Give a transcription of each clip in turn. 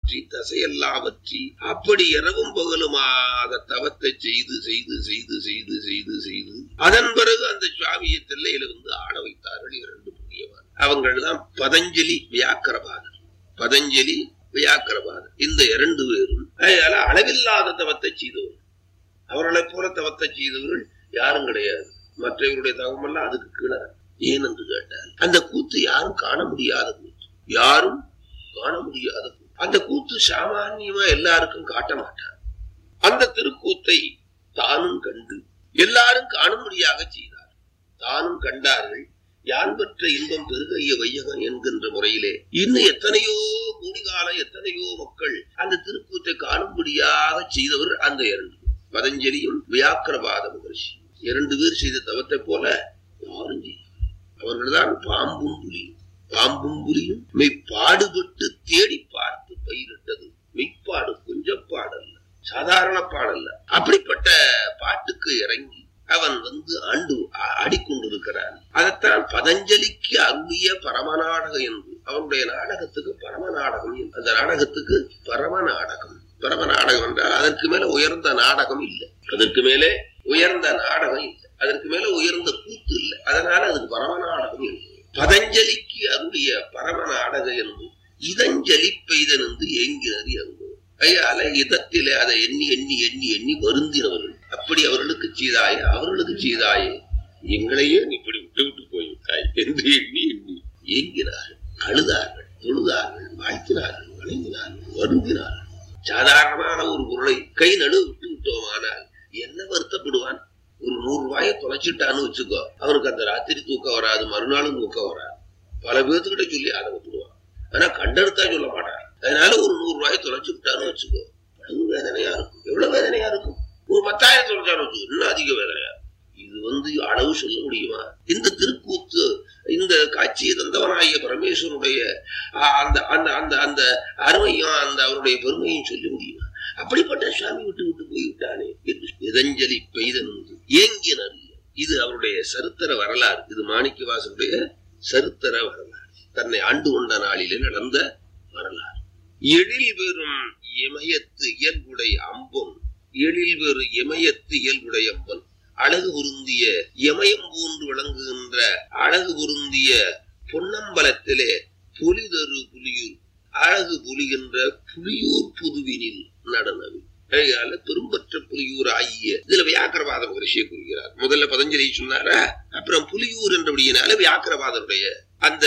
வற்றி தசையெல்லாம் வற்றி அப்படி இரவும் பகலுமாக தவத்தை செய்து செய்து செய்து செய்து செய்து செய்து அதன் பிறகு அந்த சுவாமியை தில்லையில வந்து ஆட வைத்தார்கள் இரண்டு புண்ணியவான் அவங்கள் தான் பதஞ்சலி வியாக்கரபாதர் பதஞ்சலி வியாக்கரபாதர் இந்த இரண்டு பேரும் அதனால அளவில்லாத தவத்தை செய்தவர்கள் அவர்களைப் போல தவத்தை செய்தவர்கள் யாரும் கிடையாது மற்றவர்களுடைய தவமெல்லாம் அதுக்கு கீழே ஏன் என்று கேட்டால் அந்த கூத்து யாரும் காண முடியாத கூத்து யாரும் காண முடியாத கூத்து அந்த கூத்து சாமான்யமா எல்லாருக்கும் காட்ட மாட்டார் அந்த திருக்கூத்தை தானும் கண்டு எல்லாரும் காணும்படியாக செய்தார் தானும் கண்டார்கள் யான் பெற்ற இன்பம் பெருகைய வையகம் என்கின்ற முறையிலே இன்னும் எத்தனையோ கோடிகாலம் எத்தனையோ மக்கள் அந்த திருக்கூத்தை காணும்படியாக செய்தவர் அந்த இரண்டு பேர். பதஞ்சலியும் வியாக்கரபாத மகர்ஷி இரண்டு பேர் செய்த தவத்தை போல யாரும் செய்ய அவர்கள்தான் பாம்பும் புலியும் பாம்பும் புலியும் மெய்ப்பாடுபட்டு தேடி பார்த்து பயிரிட்டது மெய்ப்பாடு கொஞ்சம் பாடல்ல சாதாரண பாடல்ல அப்படிப்பட்ட பாட்டுக்கு இறங்கி அவன் வந்து ஆண்டு ஆ- ஆடிக்கொண்டிருக்கிறான் அதைத்தான் பதஞ்சலிக்கு அருளிய பரமநாடகம் என்று அவனுடைய நாடகத்துக்கு பரம நாடகம் என்று. அந்த நாடகத்துக்கு பரம நாடகம் பரம நாடகம் என்றால் அதற்கு மேல உயர்ந்த நாடகம் இல்லை அதற்கு மேலே உயர்ந்த நாடகம் இல்லை அதற்கு மேல உயர்ந்த கூத்து இல்லை அதனால அதுக்கு பரம நாடகம் என்று பதஞ்சலிக்கு அருளிய பரம நாடகம் என்று இதஞ்சலி பெய்தன் என்று ஏங்கினது அங்கு ஐயால இதத்திலே அதை எண்ணி எண்ணி எண்ணி எண்ணி வருந்தினவர்கள் அப்படி அவர்களுக்கு செய்தாயே அவர்களுக்கு செய்தாயே எங்களையே நீ இப்படி விட்டு விட்டு போய்விட்டாய் என்று எண்ணி எண்ணி ஏங்கினார்கள் அழுதார்கள் தொழுதார்கள் வாழ்த்தினார்கள் வணங்கினார்கள் வருந்தினார்கள் சாதாரணமான ஒரு பொருளை கை நடுவு விட்டு விட்டோமானால் என்ன வருத்தப்படுவான் ஒரு நூறு ரூபாயை தொலைச்சிட்டான்னு வச்சுக்கோ அவனுக்கு அந்த ராத்திரி தூக்கம் வராது மறுநாளும் தூக்கம் வராது பல பேர்த்துக்கிட்ட சொல்லி அதை விட்டுடுவான் ஆனா கண்டெடுத்தா சொல்ல மாட்டான் அதனால ஒரு நூறு ரூபாயை தொலைச்சு விட்டான்னு வச்சுக்கோ பழகு வேதனையா இருக்கும் எவ்வளவு வேதனையா இருக்கும் ஒரு பத்தாயிரம் தொலைச்சாலும் வச்சுக்கோ இன்னும் அதிக வேதனையா இருக்கும். இது வந்து அளவு சொல்ல முடியுமா இந்த திருக்கூத்து இந்த காட்சியை தந்தவனாகிய பரமேஸ்வரனுடைய ஆ, அந்த அந்த அந்த அந்த அருமையும் அந்த அவருடைய பெருமையும் சொல்ல முடியுமா அப்படிப்பட்ட சுவாமி விட்டு விட்டு போய்விட்டானே என்று இதஞ்சலி பெய்தனு ஏங்கினர் இது அவருடைய சரித்திர வரலாறு இது மாணிக்கவாசனுடைய சரித்திர வரலாறு தன்னை ஆண்டு கொண்ட நாளிலே நடந்த வரலாறு எழில் பெறும் இமயத்து இயல்புடை அம்பும் எழில் பெறு இமயத்து இயல்புடை அம்பன் அழகு பொருந்திய இமயம் போன்று விளங்குகின்ற அழகு பொருந்திய பொன்னம்பலத்திலே பொலிதரு புலியூர் அழகு புலிகின்ற புலியூர் புதுவினில் நடனவி அதனால பெரும்பற்ற புலியூர் ஆகிய இதுல வியாக்கரவாத மகரிஷியை குறிக்கிறார் முதல்ல பதஞ்சலி சொன்னாரா அப்புறம் புலியூர் என்றபடியினால வியாக்கரவாதருடைய அந்த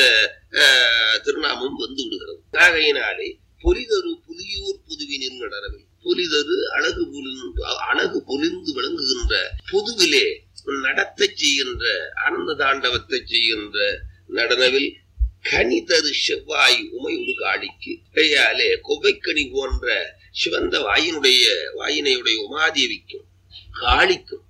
அஹ், திருநாமம் வந்து விடுகிறது ஆகையினாலே பொலிதரு புலியூர் புதுவினில் நடனவி பொலிதரு அழகு பொலிந்து அழகு பொலிந்து விளங்குகின்ற புதுவிலே நடத்தை செய்கின்ற ஆனந்த தாண்டவத்தை செய்கின்ற நடனவில் கனி தரு செவ்வாய் உமையுடு காளிக்கு கையாலே கொவைக்கனி போன்ற சிவந்த வாயினுடைய வாயினையுடைய உமாதேவிக்கும் காளிக்கும்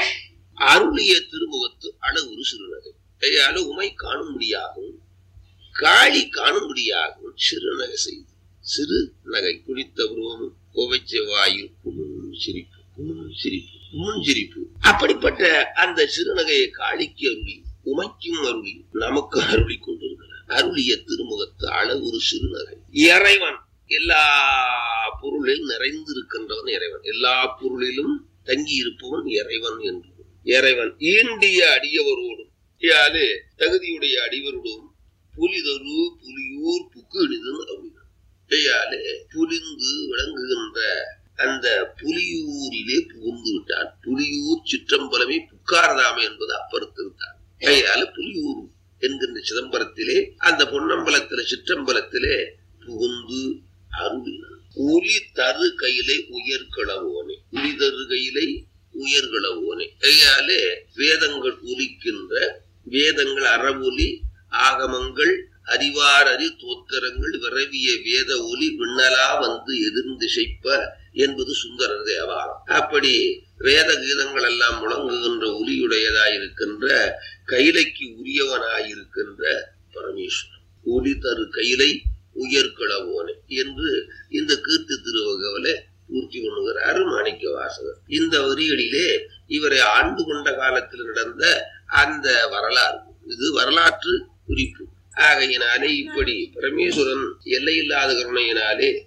அருளிய திருமுகத்து அழகுரு சிறுநகை கையால உமை காணும்படியாகவும் காளி காணும்படியாகவும் சிறுநகை செய்து சிறு நகை குளித்த உருவமும் கோவை செவ்வாயில் குமுன் சிரிப்பு குமுன் சிரிப்பு குமுன் சிரிப்பு அப்படிப்பட்ட அந்த சிறுநகையை காளிக்கு அருளி உமைக்கும் அருளி நமக்கு அருளி கொண்டிருக்கிறார் அருளிய திருமுகத்து அளவுரு சிறுநகை இறைவன் எல்லா பொருளிலும் நிறைந்திருக்கின்றவன் இறைவன் எல்லா பொருளிலும் தங்கி இருப்பவன் இறைவன் என்று இறைவன் ஈண்டிய அடியவரோடும் யாலே தகுதியுடைய அடிவரோடும் புலிதரு புலியூர் புக்கு இடுதுன்னு அப்படின்னா கையாலே புலிந்து விளங்குகின்ற அந்த புலியூரிலே புகுந்து விட்டான் புலியூர் சிற்றம்பலமே புக்காரதாமே என்பது அப்பறுத்திருத்தான் கையால புலியூர் என்கின்ற சிதம்பரத்திலே அந்த பொன்னம்பலத்திலே சிற்றம்பலத்திலே புகுந்து அருளினான் ஒலி தரு கையிலே உயர்களவோனே ஒலி தரு கையிலே உயர்களவோனே கையாலே வேதங்கள் ஒலிக்கின்ற வேதங்கள் அறவொலி ஆகமங்கள் அறிவார் அறி தோத்திரங்கள் விரவிய வேத ஒலி விண்ணலா வந்து எதிர்ந்திசைப்ப என்பது சுந்தரர் தேவாரம் அப்படி வேத கீதங்கள் எல்லாம் முழங்குகின்ற ஒலியுடையதாயிருக்கின்ற கைலைக்கு உரியவனாயிருக்கின்ற பரமேஸ்வரன் ஒலி தரு கைலை உயர்களவோனே என்று இந்த கீர்த்தி திருவகவலை பூர்த்தி பண்ணுகிறார் மாணிக்க வாசகர் இந்த வரிகளிலே இவரை ஆண்டு கொண்ட காலத்தில் நடந்த அந்த வரலாறு இது வரலாற்று குறிப்பு ஆகையினாலே இப்படி பரமேஸ்வரன் எல்லையில்லாத கருணையினாலே